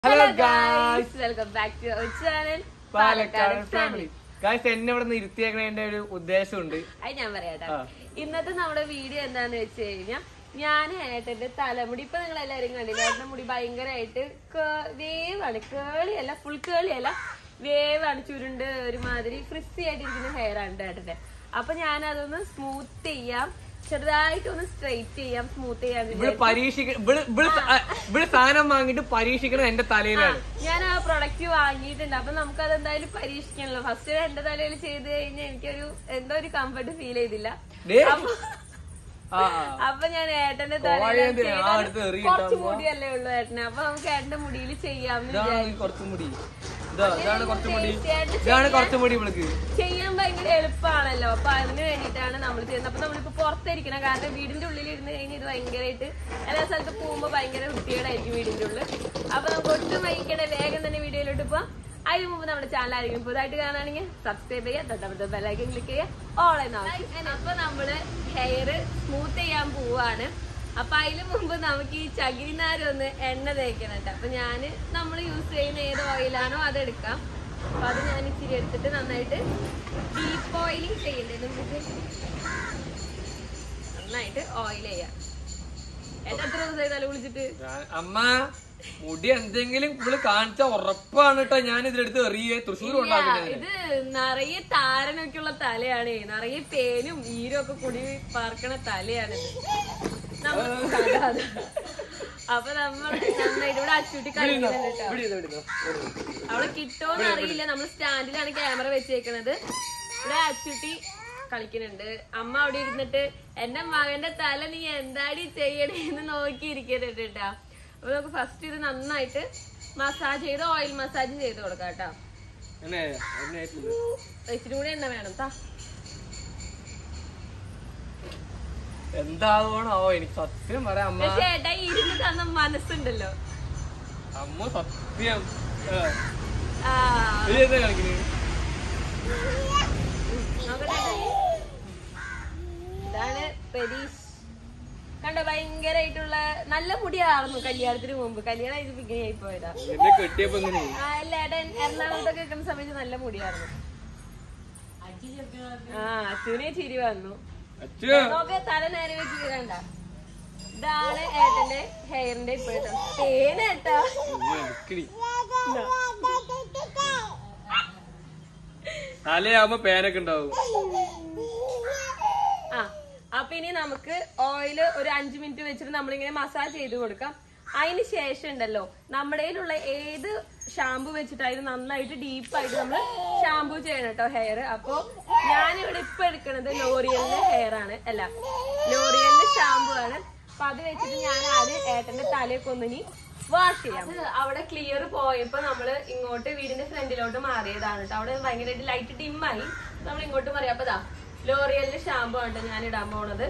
Hello guys welcome back to our channel Palakkad family guys എന്നെ ഇവിടെ നിന്ന് ഇരുത്തിയേക്കണതിന്റെ ഒരു ഉദ്ദേശമുണ്ട് അത് ഞാൻ പറയാട്ടോ ആ. ഇന്നത്തെ നമ്മുടെ വീഡിയോ എന്താന്ന് വെച്ച് കഴിഞ്ഞാൽ ഞാൻ ഏട്ടന്റെ തലമുടി ഇപ്പൊ നിങ്ങൾ എല്ലാവരും കണ്ടില്ല ഏട്ടന്റെ മുടി ഭയങ്കരമായിട്ട് വേവാണ് കേളിയല്ല ഫുൾ കേളിയല്ല വേവാണ് ചുരുണ്ട് ഒരുമാതിരി ഫ്രിസി ആയിട്ടിരിക്കുന്ന ഹെയർ ആണ് ഏട്ടന്റെ അപ്പൊ ഞാൻ അതൊന്ന് സ്മൂത്ത് ചെയ്യാം ചെറുതായിട്ടൊന്ന് സ്ട്രെയിറ്റ് ചെയ്യാം സ്മൂത്ത് ചെയ്യാൻ ഇവിടെ പരീക്ഷിക്ക ഇവിടെ ഇവിടെ സ- ആ, ഇവിടെ സാധനം വാങ്ങിയിട്ട് പരീക്ഷിക്കണം എന്റെ തലയിലാണ് ഞാൻ ആ പ്രൊഡക്റ്റ് വാങ്ങിയിട്ടുണ്ട് അപ്പൊ നമുക്ക് അത് എന്തായാലും പരീക്ഷിക്കണല്ലോ ഫസ്റ്റ് എന്റെ തലയിൽ ചെയ്ത് കഴിഞ്ഞാൽ എനിക്കൊരു എന്തോ ഒരു കംഫർട്ട് ഫീൽ ചെയ്തില്ല ദേ. അപ്പൊ- ആ ആ. അപ്പൊ ഞാൻ ഏട്ടന്റെ കോഴി തലയിൽ എന്തിനാ? ആ, അടുത്ത് എറിയിട്ടാ കുറച്ച് പോവാ. മുടിയല്ലേ ഉള്ളൂ ഏട്ടന് അപ്പൊ നമുക്ക് ഏട്ടന്റെ മുടിയിൽ ചെയ്യാമെന്ന് ഇതാണ് വിചാരിച്ചു കുറച്ചും മുടി ഇതാ ഇതാണ് കുറച്ചും മുടി തീർച്ചയായിട്ടും ഇതാണ് കുറച്ചും മുടി ഇവൾക്ക് ചെയ്യാൻ ഭയങ്കര എളുപ്പമാണല്ലോ അപ്പൊ അതിന് വേണ്ടിയിട്ടാണ് നമ്മൾ ചെയ്യുന്നത് അപ്പൊ നമ്മളിപ്പോ പുറത്തിരിക്കണം കാരണം വീടിന്റെ ഉള്ളിൽ ഇരുന്ന് കഴിഞ്ഞാൽ ഇത് ഭയങ്കരമായിട്ട് എല്ലാ സ്ഥലത്ത് പോകുമ്പോ ഭയങ്കര വൃത്തികേടായിരിക്കും വീടിന്റെ ഉള്ളിൽ അപ്പൊ നമുക്ക് ഒട്ടും വൈകിക്കണേ വേഗം തന്നെ വീഡിയോയിലോട്ട് പോവാം അതിന് മുമ്പ് നമ്മുടെ ചാനൽ ആരെങ്കിലും പുതുതായിട്ട് കാണുകയാണെങ്കിൽ സബ്സ്ക്രൈബ് ചെയ്യുക തൊട്ടടുത്ത ബെല്ലൈക്കൻ ക്ലിക്ക് ചെയ്യുക ഓൾ എന്നാണ് അപ്പൊ നമ്മള് ഹെയർ സ്മൂത്ത് ചെയ്യാൻ പോവാണ് അപ്പൊ അതിന് മുമ്പ് നമുക്ക് ഈ ചകിരിനാര് ഒന്ന് എണ്ണ തേക്കണം കേട്ടോ അപ്പൊ ഞാന് നമ്മൾ യൂസ് ചെയ്യുന്ന ഏത് ഓയിലാണോ അതെടുക്കാം അപ്പൊ അത് ഞാൻ ഇച്ചിരി എടുത്തിട്ട് നന്നായിട്ട് ഡീപ്പ് ഓയിലിംഗ് ചെയ്യണ്ടേ നമുക്ക് നന്നായിട്ട് ഓയിൽ ചെയ്യാം ഏട്ടാ എത്ര ദിവസമായി തല കുളിച്ചിട്ട് ഞാൻ- അമ്മ മുടി എന്തെങ്കിലും ഇവള് കാണിച്ച ഉറപ്പാണ് കേട്ടോ ഞാൻ ഇതിലെടുത്ത് എറിയേ തൃശ്ശൂർ ഇല്ല, ഉണ്ടാക്കുന്നത് ഇത് നിറയെ താരനൊക്കെയുള്ള തലയാണ് നിറയെ പേനും ഈരും ഒക്കെ കുടി പാർക്കണ തലയാണിത് നമ്മ- അതാ, അതാ. അപ്പൊ നമ്മൾ നന്നായിട്ട് ഇവിടെ അച്ചൂട്ടി കളിക്കുന്നുണ്ട് കേട്ടോ ഇവിടെ ഇരുന്നോ, ഇവിടെ ഇരുന്നോ. അവിടെ കിട്ടുമോന്ന് അറിയില്ല നമ്മൾ സ്റ്റാൻഡിലാണ് ക്യാമറ വെച്ചേക്കണത് ഇവിടെ അച്ചുട്ടി കളിക്കുന്നുണ്ട് അമ്മ അവിടെ ഇരുന്നിട്ട് എന്റെ മകന്റെ തല നീ എന്താടി ചെയ്യണേ എന്ന് നോക്കിയിരിക്കുന്നുണ്ട് കേട്ടാ അപ്പൊ നമുക്ക് ഫസ്റ്റ് ഇത് നന്നായിട്ട് മസാജ് ചെയ്ത് ഓയിൽ മസാജ് ചെയ്ത് കൊടുക്കാം കേട്ടോ എന്നെ എന്നെ ആയിട്ടില്ല. ഇച്ചിരി കൂടി എണ്ണ വേണം താ എന്താവണോ എനിക്ക് സത്യം പറയാം അമ്മ പക്ഷേ ഏട്ടാ ഈ ഇരുന്ന് തന്ന മനസ്സുണ്ടല്ലോ അമ്മ സത്യം ഏ, ആ ഇത് എന്താ കാണിക്കുന്നത് നോക്കട്ടെ ഏട്ടാ. ഇതാണ് പെരീഷ് കണ്ടോ ഭയങ്കരായിട്ടുള്ള നല്ല മുടിയായിരുന്നു കല്യാണത്തിന് മുമ്പ് കല്യാണം ഇത് ഇങ്ങനെ ആയി പോയതാ എന്നെ കെട്ടിയപ്പോ എങ്ങനെ ആ അല്ല ഏട്ടൻ എറണാകുളത്തൊക്കെ നിൽക്കുന്ന സമയത്ത് നല്ല മുടിയായിരുന്നു ആ അച്ഛനെ ചിരി വന്നു അച്ഛോ നോക്ക് തല നേരെ വെച്ച് കണ്ട ഇതാണ് ഏട്ടന്റെ ഹെയറിന്റെ ഇപ്പോഴത്തെ തേനേട്ടാ എടുക്കടി തലയാവുമ്പോ പേനൊക്കെ ഉണ്ടാവും ആ അപ്പൊ ഇനി നമുക്ക് ഓയില് ഒരു അഞ്ചു മിനിറ്റ് വെച്ചിട്ട് നമ്മളിങ്ങനെ മസാജ് ചെയ്ത് കൊടുക്കാം അതിന് ശേഷം ഉണ്ടല്ലോ നമ്മുടെ കയ്യിലുള്ള ഏത് ഷാമ്പു വെച്ചിട്ടായാലും നന്നായിട്ട് ഡീപ്പായിട്ട് നമ്മൾ ഷാമ്പു ചെയ്യണം കേട്ടോ ഹെയർ അപ്പൊ ഞാനിവിടെ ഇപ്പൊ എടുക്കുന്നത് ലോറിയലിന്റെ ഹെയർ ആണ് അല്ല ലോറിയലിന്റെ ഷാമ്പു ആണ് അപ്പൊ അത് വെച്ചിട്ട് ഞാൻ ആദ്യം ഏട്ടന്റെ തലയൊക്കെ ഒന്നിനി വാഷ് ചെയ്യാം അത് അവിടെ ക്ലിയർ പോയപ്പോ നമ്മള് ഇങ്ങോട്ട് വീടിന്റെ ഫ്രണ്ടിലോട്ട് മാറിയതാണ് കേട്ടോ അവിടെ ഭയങ്കരമായിട്ട് ലൈറ്റ് ഡിമ്മായി നമ്മൾ ഇങ്ങോട്ട് മാറി അപ്പൊ ദാ ലോറിയലിന്റെ ഷാമ്പു ആണ് ട്ടോ ഞാൻ ഇടാൻ പോണത്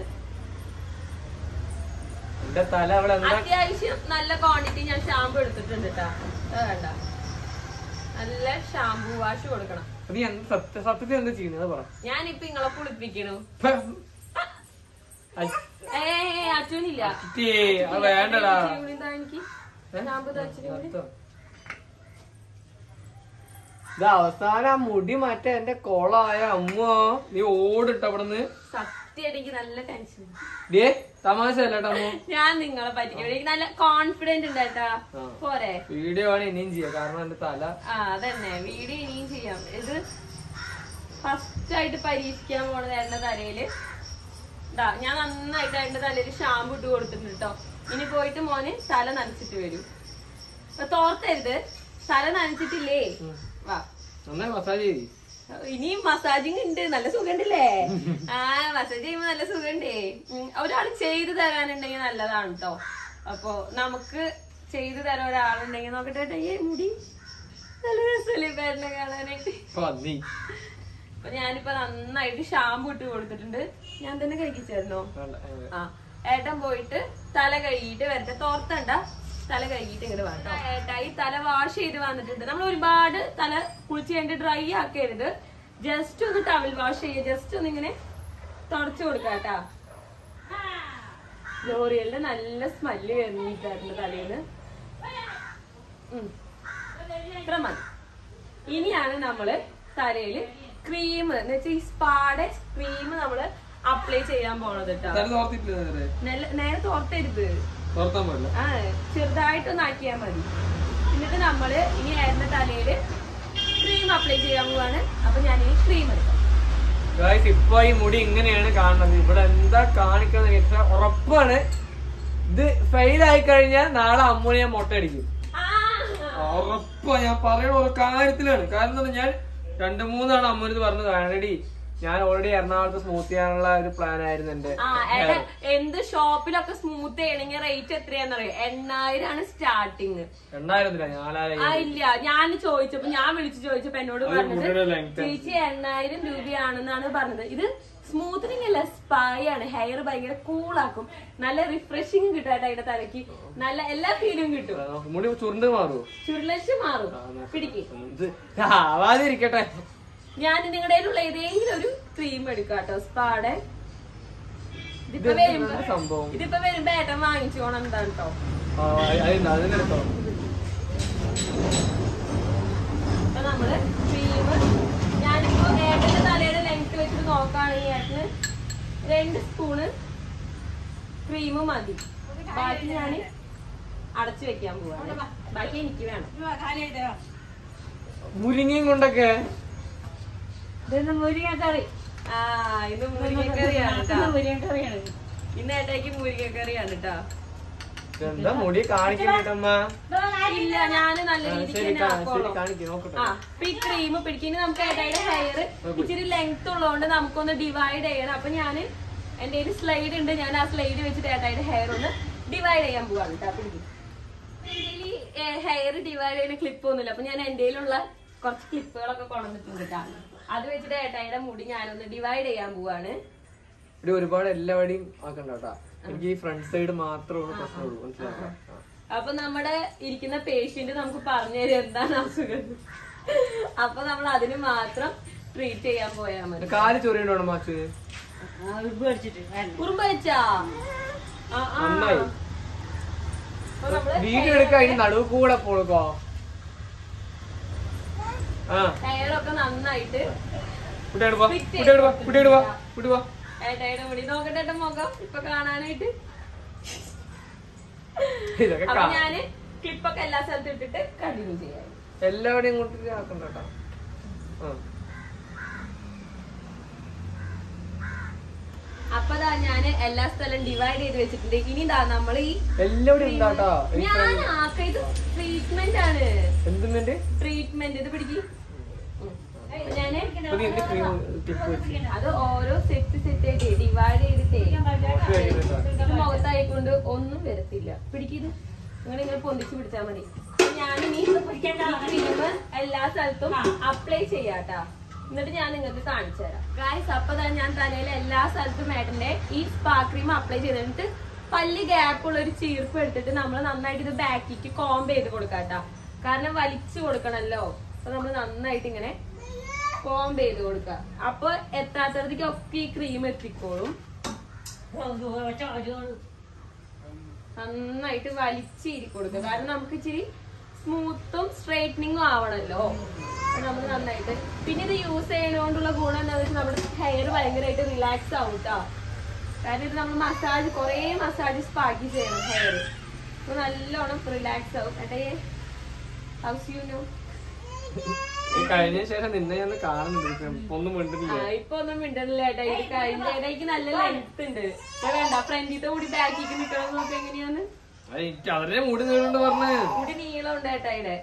എന്റെ തല അവിടെ എന്താ അത്യാവശ്യം നല്ല ക്വാണ്ടിറ്റി ഞാൻ ഷാമ്പു എടുത്തിട്ടുണ്ട് കേട്ടാ വേണ്ട നല്ല ഷാമ്പു വാഷ് കൊടുക്കണം നീ എന്ത് സത്യ സത്യത്തിൽ എന്താ ചെയ്യുന്നത് പറ ഞാനിപ്പൊ ഇങ്ങളെ കുളിപ്പിക്കണു ഏ അച്ഛനില്ല അച്ഛേ, അത് വേണ്ടടാ എനിക്ക് ഷാമ്പു തച്ചിരി കൂടി ഇത് അവസാനം ആ മുടി മാറ്റ എന്റെ കോളായ അമ്മോ നീ ഓടിട്ട അവിടുന്ന് സത്യം എനിക്ക് നല്ല ടെൻഷൻ ദേ തമാശ അല്ലട്ടോ അമ്മോ ഞാൻ നിങ്ങളെ പറ്റിക്കും എനിക്ക് നല്ല കോൺഫിഡന്റ് ഉണ്ട് കേട്ടാ ആ. പോരെ വീഡിയോ ആണ് ഇനിയും ചെയ്യാം കാരണം എന്റെ തല ആ അതന്നെ വീഡിയോ ഇനിയും ചെയ്യാം ഇത് ഫസ്റ്റ് ആയിട്ട് പരീക്ഷിക്കാൻ പോണത് എന്റെ തലയില് ഇതാ ഞാൻ നന്നായിട്ട് എന്റെ തലയിൽ ഷാമ്പു ഇട്ട് കൊടുത്തിട്ടുണ്ട് കേട്ടോ ഇനി പോയിട്ട് മോന് തല നനച്ചിട്ട് വരും അപ്പൊ തോർത്തരുത് തല നനച്ചിട്ടില്ലേ വാ നന്നായി മസാജ് ചെയ്തി ഇനിയും മസാജിങ് ഉണ്ട് നല്ല സുഖണ്ടല്ലേ ആ മസാജ് ചെയ്യുമ്പോ നല്ല സുഖണ്ടേ ഉം, ഒരാൾ ചെയ്തു തരാനുണ്ടെങ്കിൽ നല്ലതാണ് കേട്ടോ അപ്പൊ നമുക്ക് ചെയ്തു തരാൻ ഒരാളുണ്ടെങ്കിൽ നോക്കട്ടെ കേട്ടോ ഈ മുടി നല്ല രസമല്ലേ പേരനെ കാണാനായിട്ട് പന്നി അപ്പൊ ഞാനിപ്പോ നന്നായിട്ട് ഷാമ്പു ഇട്ട് കൊടുത്തിട്ടുണ്ട് ഞാൻ തന്നെ കഴിക്കിച്ചായിരുന്നോ വേണ്ട, ഏ, ആ ഏട്ടൻ പോയിട്ട് തല കഴുകിയിട്ട് വരട്ടെ തോർത്തണ്ട തല കഴുകിയിട്ട് ഇങ്ങോട്ട് വേണ്ട ഏട്ടാ ഈ തല വാഷ് ചെയ്ത് വന്നിട്ടുണ്ട് നമ്മൾ ഒരുപാട് തല കുളിച്ച് കഴിഞ്ഞിട്ട് ഡ്രൈ ആക്കരുത് ജസ്റ്റ് ഒന്ന് ടവൽ വാഷ് ചെയ്യുക ജസ്റ്റ് ഒന്ന് ഇങ്ങനെ തുടച്ചു കൊടുക്കാം കേട്ടാ ലോറിയലിന്റെ നല്ല സ്മെല്ല് വരുന്നു ഈ തലയിൽ നിന്ന് ഇത്ര മതി ഇനിയാണ് നമ്മള് തലയില് ക്രീം എന്ന് വെച്ചാൽ ഈ സ്പാടെ ക്രീം നമ്മള് അപ്ലൈ ചെയ്യാൻ പോണത് കേട്ടോ തല തോർത്തിട്ടില്ല നേരെ നല്ല നേരെ തോർത്തരുത് തോർത്താൻ പാടില്ല ആ ചെറുതായിട്ടൊന്ന് ആക്കിയാൽ മതി എന്നിട്ട് നമ്മള് ഇനി ഏറിന്റെ തലയില് ക്രീം അപ്ലൈ ചെയ്യാൻ പോവാണ് അപ്പൊ ഞാൻ ഈ ക്രീം എടുക്കാം ഗായ്സ് ഇപ്പൊ ഈ മുടി ഇങ്ങനെയാണ് കാണുന്നത് ഇവിടെ എന്താ കാണിക്കുന്നത് വെച്ചാൽ ഉറപ്പാണ് ഇത് ഫെയിൽ ആയി കഴിഞ്ഞാൽ നാളെ അമ്മൂനെ ഞാൻ മുട്ട അടിക്കും ഉറപ്പാ ഞാൻ പറയണ ഒരു കാര്യത്തിലാണ് കാരണം എന്താ ഞാൻ രണ്ടു മൂന്നാണ് അമ്മൂനത് പറഞ്ഞത് ആൾറെഡി ഞാൻ ഓൾറെഡി എറണാകുളത്ത് സ്മൂത്ത് ചെയ്യാനുള്ള ഒരു പ്ലാൻ ആയിരുന്നു എന്റെ ആ എടാ എന്ത് ഷോപ്പിലൊക്കെ സ്മൂത്ത് ചെയ്യണമെങ്കിൽ റേറ്റ് എത്രയാന്നറിയോ എണ്ണായിരം ആണ് സ്റ്റാർട്ടിങ് എണ്ണായിരത്തില്ല നാലായിരം ആ ഇല്ല ഞാൻ ചോദിച്ചപ്പോ ഞാൻ വിളിച്ചു ചോദിച്ചപ്പോ എന്നോട് അത് പറഞ്ഞത് മുടിയുടെ length ആണ്. ചേച്ചി എണ്ണായിരം രൂപയാണെന്നാണ് പറഞ്ഞത് ഇത് സ്മൂത്തനിങ് അല്ല സ്പൈ ആണ് ഹെയർ ഭയങ്കര കൂളാക്കും നല്ല റിഫ്രഷിങ് കിട്ടും കേട്ടോ അതിന്റെ തലയ്ക്ക് നല്ല എല്ലാ ഫീലും കിട്ടും മുടി ചുരുണ്ട് മാറുമോ ചുരുളച്ച് മാറും പിടിക്ക് ഇത് ആവാതിരിക്കട്ടെ ഞാൻ നിങ്ങളുടെ കയ്യിലുള്ള ഏതെങ്കിലും ഒരു ക്രീം എടുക്കാം കേട്ടോ സ്പാടെ ഇതിപ്പോ വരുമ്പോ ഇതെന്താണ് സംഭവം ഇതിപ്പോ വരുമ്പോ ഏട്ടൻ വാങ്ങിച്ചോണം എന്താ കേട്ടോ ആ, അതിന് അതിനെടുത്തോ അപ്പൊ നമ്മള് ക്രീം ഞാനിപ്പോ ഏട്ടന്റെ തലയുടെ ലെങ്ത് വെച്ചിട്ട് നോക്കുകയാണെങ്കിൽ ഏട്ടന് രണ്ട് സ്പൂണ് ക്രീം മതി ബാക്കി ഞാൻ അടച്ചു വെക്കാൻ പോവാണ് ബാക്കി എനിക്ക് വേണം മുരിങ്ങയും കൊണ്ടൊക്കെ ഇതൊന്ന് മുരിങ്ങക്കറി ആ ഇത് മുരിങ്ങക്കറിയാണ് കേട്ടോ മുരിങ്ങക്കറിയാണ് ഇന്ന് ഏട്ടയ്ക്ക് മുരിങ്ങക്കറിയാണ് കേട്ടോ എന്താ മുടി കാണിക്കണ്ടമ്മ ഇല്ല ഞാന് നല്ല രീതിക്ക് ശരി തന്നെ കാ- ശരി ആക്കോളാം കാണിക്കും നോക്കട്ടെ ആ അപ്പൊ ഈ ക്രീം പിടിക്കുന്ന നമുക്ക് ഏട്ടായുടെ ഹെയർ ഇച്ചിരി ലെങ്ത് ഉള്ളതുകൊണ്ട് നമുക്കൊന്ന് ഡിവൈഡ് ചെയ്യണം അപ്പൊ ഞാന് എന്റെ ഒരു സ്ലൈഡ് ഉണ്ട് ഞാൻ ആ സ്ലൈഡ് വെച്ചിട്ട് ഏട്ടായുടെ ഹെയർ ഒന്ന് ഡിവൈഡ് ചെയ്യാൻ പോവാണ് കേട്ടോ പിടിക്കും ഹെയർ ഡിവൈഡ് ചെയ്യുന്ന ക്ലിപ്പ് ഒന്നുമില്ല അപ്പൊ ഞാൻ എന്റെ കയ്യിലുള്ള കുറച്ച് ക്ലിപ്പുകളൊക്കെ കൊണ്ടുവന്നിട്ടുണ്ട് കേട്ടോ അത് വെച്ചിട്ട് ഏട്ടായുടെ മുടി ഞാനൊന്ന് ഡിവൈഡ് ചെയ്യാൻ പോവാണ് ഇവിടെ ഒരുപാട് എല്ലാവടെയും ആക്കണ്ട കേട്ടാ എനിക്ക് ഈ ഫ്രണ്ട് സൈഡ് മാത്രമേ പ്രശ്നമുള്ളൂ മനസ്സിലാക്കാം അപ്പൊ നമ്മുടെ ഇരിക്കുന്ന പേഷ്യന്റ് നമുക്ക് പറഞ്ഞു തരും എന്താണ് അസുഖം അപ്പൊ നമ്മൾ അതിന് മാത്രം ട്രീറ്റ് ചെയ്യാൻ പോയാൽ മതി കാല് ചൊറിയണ്ടോ മാച്ച് ഉറുമ്പ് കടിച്ചിട്ട് വേണ്ട. കുറുമ്പ് വെച്ചാ ആ, ആ. നന്നായി അപ്പൊ നമ്മള് വീഡിയോ എടുക്ക അതിന് നടുവ് കൂടെ പോളുക്കോ ആ hair ഒക്കെ നന്നായിട്ട് കുട്ടിയോട് പോ കുട്ടിയോട് പോ കുട്ടിയോട് പോ കുട്ടി പോ ഏട്ടായുടെ മുടി നോക്കട്ടെ ഏട്ടാ മുഖം ഇപ്പൊ കാണാനായിട്ട് ഇതൊക്കെ അപ്പൊ കാ- ഞാന് ക്ലിപ്പൊക്കെ എല്ലാ സ്ഥലത്തും ഇട്ടിട്ട് കണ്ടിന്യൂ ചെയ്യാം എല്ലാവടെയും ഇങ്ങോട്ട് ആക്കണ്ട കേട്ടാ ആ അപ്പൊ ദാ ഞാന് എല്ലാ സ്ഥലം ഡിവൈഡ് ചെയ്ത് വെച്ചിട്ടുണ്ട് ഇനി ദാ നമ്മൾ ഈ എല്ലാവടെയും ഉണ്ടാട്ടോ ഞാൻ ആക്ക ഇത് ട്രീറ്റ്മെന്റ് ആണ് എന്തുന്നുണ്ട് ട്രീറ്റ്മെന്റ് ഇത് പിടിക്ക് ഞാന് പുതിയ എന്ത് ക്രീം ടിപ്പ് വെച്ച് അത് ഓരോ സെറ്റ് സെറ്റ് ആയിട്ട് ഡിവൈഡ് ചെയ്തിട്ടേ കുറച്ച് കഴിഞ്ഞിട്ടാ ഇത് മുഖത്തായിക്കൊണ്ട് ഒന്നും വരത്തില്ല പിടിക്കിത് നിങ്ങൾ ഇങ്ങനെ പൊന്തിച്ച് പിടിച്ചാൽ മതി ഞാനിനി ക്രീം എല്ലാ സ്ഥലത്തും അപ്ലൈ ചെയ്യാട്ടാ എന്നിട്ട് ഞാൻ നിങ്ങൾക്ക് കാണിച്ചു തരാം ഗായ്സ് അപ്പൊ തന്നെ ഞാൻ തലയിൽ എല്ലാ സ്ഥലത്തും ഏട്ടന്റെ ഈ സ്പാ ക്രീം അപ്ലൈ ചെയ്തിട്ട് പല്ല് ഗ്യാപ്പ് ഉള്ള ഒരു ചീർപ്പ് എടുത്തിട്ട് നമ്മൾ നന്നായിട്ട് ഇത് ബാക്കിക്ക് കോംബ് ചെയ്ത് കൊടുക്കാട്ടാ കാരണം വലിച്ചു കൊടുക്കണല്ലോ അപ്പൊ നമ്മൾ നന്നായിട്ട് ഇങ്ങനെ കോംബ് ചെയ്ത് കൊടുക്കുക അപ്പൊ എത്താത്തടത്തേക്ക് ഒക്കെ ഈ ക്രീം എത്തിക്കോളും നന്നായിട്ട് വലിച്ചിരി കൊടുക്കുക കാരണം നമുക്ക് ഇച്ചിരി സ്മൂത്തും സ്ട്രൈറ്റനിങ്ങും ആവണല്ലോ നമ്മൾ നന്നായിട്ട് പിന്നെ ഇത് യൂസ് ചെയ്യണോണ്ടുള്ള ഗുണം എന്താണെന്ന് വെച്ചാൽ നമ്മുടെ ഹെയർ ഭയങ്കരമായിട്ട് റിലാക്സ് ആവും കേട്ടോ കാരണം ഇത് നമ്മൾ മസാജ് കുറേ മസാജ് സ്പാക്കി ചെയ്യണം ഹെയർ അപ്പൊ നല്ലോണം റിലാക്സ് ആവും ഏട്ടേ ഹൗസ് യു നോ ഈ കഴിഞ്ഞ ശേഷം നിന്നെ ഞാൻ കാണുന്നുണ്ട് പക്ഷെ ഇപ്പൊ ഒന്നും ആ വേണ്ടില്ല ഇപ്പൊ ഒന്നും മിണ്ടണില്ല ഏട്ടാ ഇത് കഴിഞ്ഞ ഏട്ടായിക്ക് നല്ല ലെങ്ത് ഉണ്ട് ഇത് വേണ്ട ഫ്രണ്ടിത്തെ കൂടി ബാക്കിക്ക് നിക്കണം നോക്കി എങ്ങനെയാന്ന് എനിക്ക് അവരുടെ മുടി നീളുണ്ട് പറഞ്ഞ് മുടി നീളം ഉണ്ട് ഏട്ടായിടെ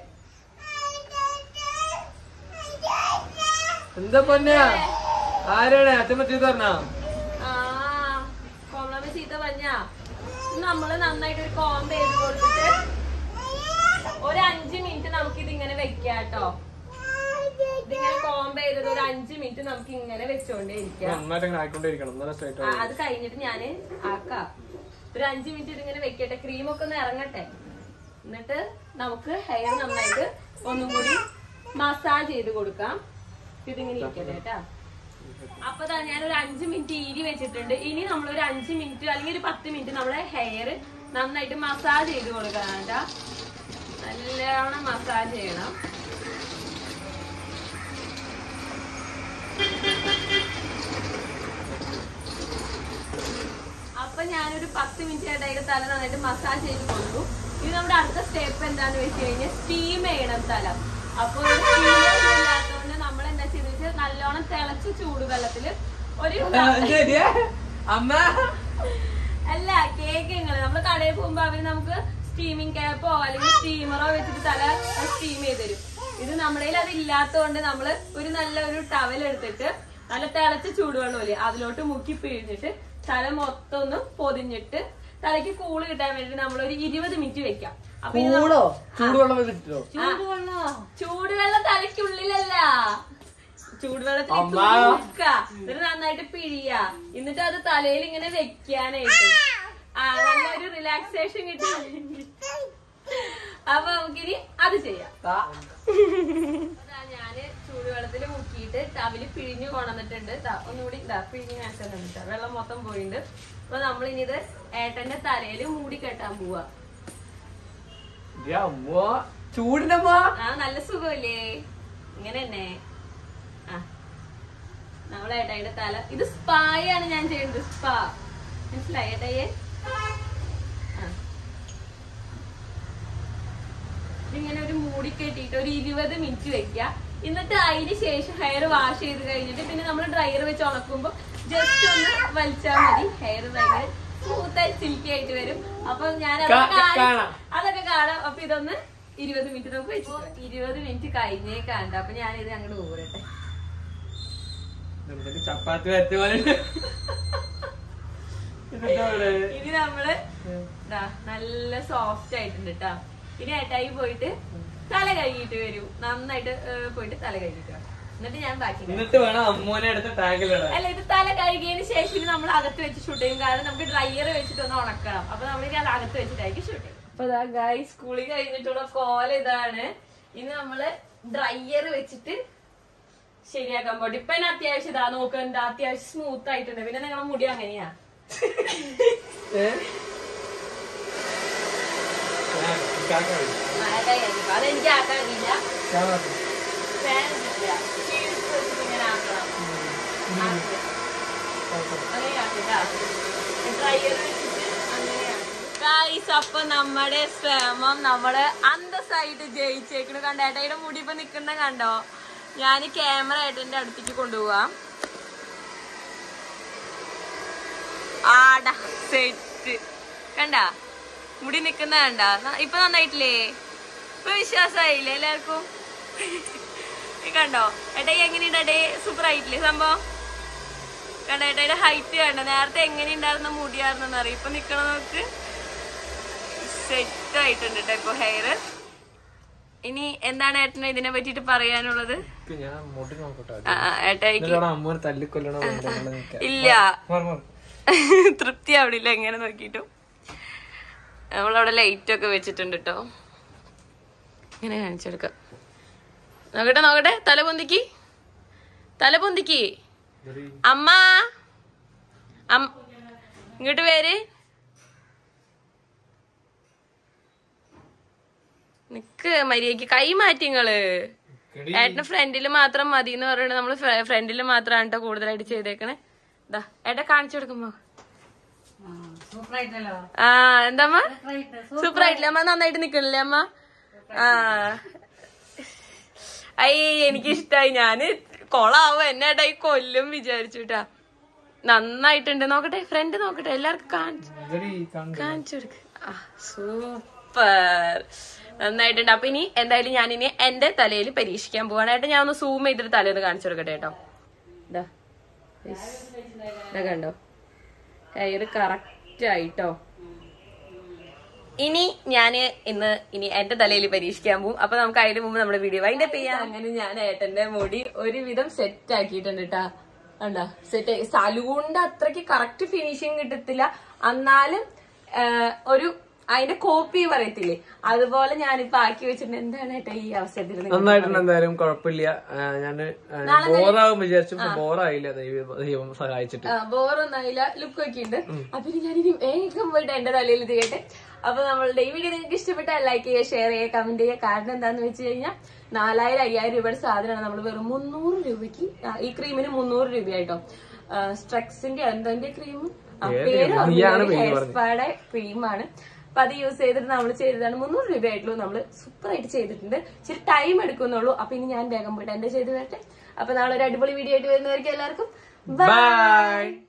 എന്താ പൊന്നെ ആരാണ് അച്ഛമ്മ ചെയ്ത് പറഞ്ഞാ ആ കോമളമ്മ ചീത്ത പറഞ്ഞാ നമ്മള് നന്നായിട്ട് ഒരു കോംബ് ചെയ്ത് കൊടുത്തിട്ട് ഒരു അഞ്ച് മിനിറ്റ് നമുക്ക് ഇതിങ്ങനെ വെക്കാട്ടോ ഇതിങ്ങനെ കോംബ് ചെയ്തത് ഒരു അഞ്ച് മിനിറ്റ് നമുക്ക് ഇങ്ങനെ വെച്ചോണ്ടേ ഇരിക്കാം നന്നായിട്ട് ഇങ്ങനെ ആയിക്കൊണ്ടിരിക്കണം നല്ല സ്ട്രൈറ്റ് ആ, അത് കഴിഞ്ഞിട്ട് ഞാന് ആക്കാം ഒരു അഞ്ച് മിനിറ്റ് ഇതിങ്ങനെ വെക്കട്ടെ ക്രീം ഒക്കെ ഒന്ന് ഇറങ്ങട്ടെ എന്നിട്ട് നമുക്ക് ഹെയർ നന്നായിട്ട് ഒന്നും കൂടി മസാജ് ചെയ്ത് കൊടുക്കാം ഇതിങ്ങനെ ഇരിക്കട്ടെ കേട്ടാ അപ്പൊ ദാ ഞാൻ ഒരു അഞ്ച് മിനിറ്റ് ഈരി വെച്ചിട്ടുണ്ട് ഇനി നമ്മൾ ഒരു അഞ്ച് മിനിറ്റ് അല്ലെങ്കിൽ ഒരു പത്ത് മിനിറ്റ് നമ്മളെ ഹെയർ നന്നായിട്ട് മസാജ് ചെയ്ത് കൊടുക്കണം കേട്ടാ നല്ലോണം മസാജ് ചെയ്യണം ഞാനൊരു പത്ത് മിനിറ്റ് ആയിട്ട് തല നന്നായിട്ട് മസാജ് ചെയ്ത് കൊടുക്കും ഇനി നമ്മുടെ അടുത്ത സ്റ്റെപ്പ് എന്താന്ന് വെച്ച് കഴിഞ്ഞാൽ സ്റ്റീം ചെയ്യണം തല അപ്പോൾ ഇല്ലാത്തതുകൊണ്ട് നമ്മൾ എന്താ ചെയ്തെന്ന് വെച്ചാൽ നല്ലോണം തിളച്ച ചൂടുവെള്ളത്തില് ഒരു ശരിയാ അമ്മ അല്ല കേക്ക് ഇങ്ങനെ നമ്മള് കടയിൽ പോകുമ്പോ അവര് നമുക്ക് സ്റ്റീമിങ് ക്യാപ്പോ അല്ലെങ്കിൽ സ്റ്റീമറോ വെച്ചിട്ട് തല സ്റ്റീം ചെയ്ത് തരും ഇത് നമ്മുടെ കയ്യിൽ അത് ഇല്ലാത്തതുകൊണ്ട് നമ്മള് ഒരു നല്ല ഒരു ടവൽ എടുത്തിട്ട് നല്ല തിളച്ച ചൂടുവെള്ളമില്ലേ അതിലോട്ട് മുക്കി പിഴിഞ്ഞിട്ട് തല മൊത്തം ഒന്ന് പൊതിഞ്ഞിട്ട് തലയ്ക്ക് കൂള് കിട്ടാൻ വേണ്ടി നമ്മൾ ഒരു ഇരുപത് മിനിറ്റ് വെക്കാം അപ്പൊ ഇത് നമ്മ- കൂടോ ചൂടുവെള്ളം വെച്ചിട്ടോ ചൂടുവെള്ളോ ചൂടുവെള്ളം തലയ്ക്കുള്ളിലല്ല ചൂടുവെള്ളത്തിൽ ഇട്ട് അമ്മാ. മുക്ക. എന്നിട്ട് നന്നായിട്ട് പിഴിയ എന്നിട്ട് അത് തലയിൽ ഇങ്ങനെ വെക്കാനായിട്ട് ആ നല്ലൊരു റിലാക്സേഷൻ കിട്ടാൻ വേണ്ടി. അപ്പൊ നമുക്കിനി അത് ചെയ്യാം അതാ ഞാന് ചൂടുവെള്ളത്തിൽ മുക്കിയിട്ട് ടവില് പിഴിഞ്ഞു കൊണ്ടുവന്നിട്ടുണ്ട് ദാ ഒന്നുകൂടി ഇതാ പിഴിഞ്ഞ് കാണിച്ചിട്ടുണ്ട് വെള്ളം മൊത്തം പോയിട്ടുണ്ട് അപ്പൊ നമ്മളിനി ഇത് ഏട്ടന്റെ തലയിൽ മൂടി കെട്ടാൻ പോവാ അമ്മ ചൂടിനമ്മ ആ നല്ല സുഖമല്ലേ ഇങ്ങനെ തന്നെ ആ നമ്മളെ ഏട്ടായിയുടെ തല ഇത് സ്പായാണ് ഞാൻ ചെയ്യുന്നത് സ്പാ മനസ്സിലായി ഏട്ടായെ ആ. ഇതിങ്ങനെ ഒരു മൂടി കെട്ടിയിട്ട് ഒരു ഇരുപത് മിനിറ്റ് വെക്കുക എന്നിട്ട് അതിന് ശേഷം ഹെയർ വാഷ് ചെയ്ത് കഴിഞ്ഞിട്ട് പിന്നെ നമ്മൾ ഡ്രയർ വെച്ച് ഉണക്കുമ്പോ ജസ്റ്റ് ഒന്ന് വലിച്ചാൽ മതി ഹെയർ ഭയങ്കര സ്മൂത്ത് ആയി സിൽക്കി ആയിട്ട് വരും അപ്പൊ ഞാൻ അതൊക്കെ കാ- കാണി- കാണാം. അതൊക്കെ കാണാം അപ്പൊ ഇതൊന്ന് ഇരുപത് മിനിറ്റ് നമുക്ക് വെച്ചു ഇരുപത് മിനിറ്റ് കഴിഞ്ഞേ കണ്ട അപ്പൊ ഞാനിത് അങ്ങോട്ട് ഊരട്ടെ എന്തൊക്കെ ചപ്പാത്തി വരച്ച പോലെ ഇതെന്താ ഇവിടെ? ഇനി നമ്മള് ദാ നല്ല സോഫ്റ്റ് ആയിട്ടുണ്ട് കേട്ടാ ഇനി ഏട്ടായി പോയിട്ട് തല കഴുകിയിട്ട് വരൂ നന്നായിട്ട് ഏ, പോയിട്ട് തല കഴുകിയിട്ട് വാ. എന്നിട്ട് ഞാൻ ബാക്കി കാണിക്കാം. എന്നിട്ട് വേണം അമ്മൂനെ എടുത്ത് ടാങ്കിലിടാൻ അല്ല ഇത് തല കഴുകിയതിന് ശേഷം ഇനി നമ്മൾ അകത്ത് വെച്ച് ഷൂട്ട് ചെയ്യും കാരണം നമുക്ക് ഡ്രയർ വെച്ചിട്ട് ഒന്ന് ഉണക്കണം അപ്പൊ നമ്മൾ ഇനി അത് അകത്ത് വെച്ചിട്ടായിരിക്കും ഷൂട്ട് ചെയ്യും അപ്പൊ ഇതാ ഗായ് സ്കൂളിൽ കഴിഞ്ഞിട്ടുള്ള കോല ഇതാണ് ഇനി നമ്മള് ഡ്രയർ വെച്ചിട്ട് ശരിയാക്കാൻ പോട്ടെ ഇപ്പൊ എന്നെ അത്യാവശ്യം ഇതാ നോക്ക് എന്താ അത്യാവശ്യം സ്മൂത്ത് ആയിട്ടുണ്ട് പിന്നെ നിങ്ങളുടെ മുടി അങ്ങനെയാ ഏ? ഞാൻ കാക്ക വിളി. മഴക്കായിരിക്കും അതെനിക്ക് ആക്കാൻ അറിയില്ല ഞാൻ പറഞ്ഞു. ഫാൻ ഇല്ല ഷീൽഡ് വെച്ചിട്ട് ഇങ്ങനെ ആക്കണം ആക്കുക. അങ്ങനെ ആക്കിട്ടാ ഡ്രയർ വെച്ചിട്ട് അങ്ങനെയാണ് ഗായ്സ് അപ്പൊ നമ്മുടെ ശ്രമം നമ്മള് അന്തസ്സായിട്ട് ജയിച്ചേക്കണ് കണ്ട ഏട്ടായിയുടെ മുടി ഇപ്പൊ നിക്കുന്ന കണ്ടോ ഞാൻ ക്യാമറ ഏട്ടന്റെ അടുത്തേക്ക് കൊണ്ടുപോവാം ആടാ സെറ്റ് കണ്ട മുടി നിക്കുന്ന കണ്ട ഇപ്പൊ നന്നായിട്ടില്ലേ ഇപ്പൊ വിശ്വാസമായില്ലേ എല്ലാവർക്കും ഈ കണ്ടോ ഏട്ടായി എങ്ങനെയുണ്ട് ഏട്ടേ സൂപ്പർ ആയിട്ടില്ലേ സംഭവം കണ്ട ഏട്ടായിയുടെ ഹൈറ്റ് കണ്ട നേരത്തെ എങ്ങനെ ഉണ്ടായിരുന്ന മുടിയായിരുന്നെന്ന് അറിയാം ഇപ്പൊ നിക്കണ നോക്ക് സെറ്റ് ആയിട്ടുണ്ട് കേട്ടോ ഇപ്പൊ ഹെയർ ഇനി എന്താണ് ഏട്ടന് ഇതിനെ പറ്റിട്ട് പറയാനുള്ളത് ഇപ്പൊ ഞാൻ മുടി നോക്കട്ടെ ആ, ആ, ഏട്ടായിക്ക് എന്നിട്ടാണ് അമ്മൂനെ തല്ലിക്കൊല്ലണോ വേണ്ടോ എന്നുള്ളത് നിൽക്കാൻ. ഇല്ല മാറ് മാറ്. തൃപ്തി ആവണില്ല എങ്ങനെ നോക്കിയിട്ടും നമ്മളവിടെ ലൈറ്റ് ഒക്കെ വെച്ചിട്ടുണ്ട് കേട്ടോ ഇങ്ങനെ കാണിച്ചെടുക്കാം നോക്കട്ടെ നോക്കട്ടെ തല പൊന്തിക്ക് തല പൊന്തിക്ക് ഇതൊരു അമ്മ അം- ഇങ്ങോട്ട് പേര് നിക്ക് മര്യാദക്ക് കൈ മാറ്റിങ്ങള് കെടി. ഏട്ടന് ഫ്രണ്ടില് മാത്രം മതി എന്ന് പറയുന്നത് നമ്മള് ഫ്രണ്ടില് മാത്രമാണ് കേട്ടോ കൂടുതലായിട്ട് ചെയ്തേക്കണേ ഇതാ ഏട്ടാ കാണിച്ചു കൊടുക്കുമ്പോ സൂപ്പറായിട്ടല്ലോ ആ എന്താമ്മ സൂപ്പറായിട്ട് സൂപ്പർ ആയിട്ടില്ലേ അമ്മ നന്നായിട്ട് നിക്കണില്ലേ അമ്മ ആ ഐ എനിക്ക് ഇഷ്ടായി ഞാന് കൊളാവും എന്നെ ഏട്ടായി കൊല്ലും വിചാരിച്ചുട്ടാ നന്നായിട്ടുണ്ട് നോക്കട്ടെ ഫ്രണ്ട് നോക്കട്ടെ എല്ലാവർക്കും കാണിച്ചു ഇതൊരു കണ്ട്. കാണിച്ചു കൊടുക്ക് ആ സൂപ്പർ നന്നായിട്ടുണ്ട് അപ്പൊ ഇനി എന്തായാലും ഞാൻ ഇനി എന്റെ തലയിൽ പരീക്ഷിക്കാൻ പോവാണ് ഏട്ടാ ഞാൻ ഒന്ന് സൂം ചെയ്തിട്ട് തലേന്ന് കാണിച്ചു കൊടുക്കട്ടെ കേട്ടോ ഇതാ Yes. ഇതാ കണ്ടോ കയറ് കറക്റ്റ് ആയിട്ടോ ഇനി ഞാന് ഇന്ന് ഇനി എന്റെ തലയിൽ പരീക്ഷിക്കാൻ പോകും അപ്പൊ നമുക്ക് അതിന് മുമ്പ് നമ്മുടെ വീഡിയോ അതിന്റെ ചെയ്യാം അങ്ങനെ ഞാൻ ഏട്ടന്റെ മുടി ഒരുവിധം സെറ്റ് ആക്കിയിട്ടുണ്ട് കേട്ടാ കണ്ടാ സെറ്റ് സലൂണിന്റെ അത്രയ്ക്ക് കറക്റ്റ് ഫിനിഷിങ് കിട്ടത്തില്ല എന്നാലും ആ, ഒരു അതിന്റെ കോപ്പി പറയത്തില്ലേ അതുപോലെ ഞാനിപ്പോ ആക്കി വെച്ചിട്ടുണ്ട് എന്താണ് ഏട്ടാ ഈ അവസരത്തിൽ നിങ്ങൾ നന്നായിട്ടുണ്ട് എന്തായാലും കുഴപ്പമില്ല ആ, ഞാന് ബോറാകും വിചാരിച്ചു ബോറായില്ല ദൈവം ദൈവം സഹായിച്ചിട്ട് ബോറൊന്നായില്ല ലുക്ക് ഒക്കെ ഉണ്ട് അപ്പൊ ഇനി ഞാനിനി വേഗം പോയിട്ട് എന്റെ തലയിൽ ഇത് കേട്ടെ അപ്പൊ നമ്മളുടെ ഈ വീഡിയോ നിങ്ങൾക്ക് ഇഷ്ടപ്പെട്ടാൽ ലൈക്ക് ചെയ്യുക ഷെയർ ചെയ്യുക കമന്റ് ചെയ്യുക കാരണം എന്താന്ന് വെച്ച് കഴിഞ്ഞാൽ നാലായിരം അയ്യായിരം രൂപയുടെ സാധനമാണ് നമ്മൾ വെറും മുന്നൂറ് രൂപയ്ക്ക് ആ, ഈ ക്രീമിന് മുന്നൂറ് രൂപയായിട്ടോ സ്ട്രെക്സിന്റെ എന്തിന്റെ ക്രീം ഏത് പേര് cream? നീയാണ് പേര് ഹെയർ പറഞ്ഞത്. സ്പായുടെ ക്രീമാണ് അപ്പൊ അത് യൂസ് ചെയ്തിട്ട് നമ്മൾ ചെയ്തതാണ് മുന്നൂറ് രൂപ ആയിട്ടുള്ളൂ നമ്മള് സൂപ്പർ ആയിട്ട് ചെയ്തിട്ടുണ്ട് ഇച്ചിരി ടൈം എടുക്കുന്നുള്ളൂ അപ്പൊ ഇനി ഞാൻ വേഗം പോയിട്ട് എന്റെ ചെയ്ത് വരട്ടെ അപ്പൊ നാളെ ഒരു അടിപൊളി വീഡിയോ ആയിട്ട് വരുന്നവർക്ക് എല്ലാവർക്കും ബൈ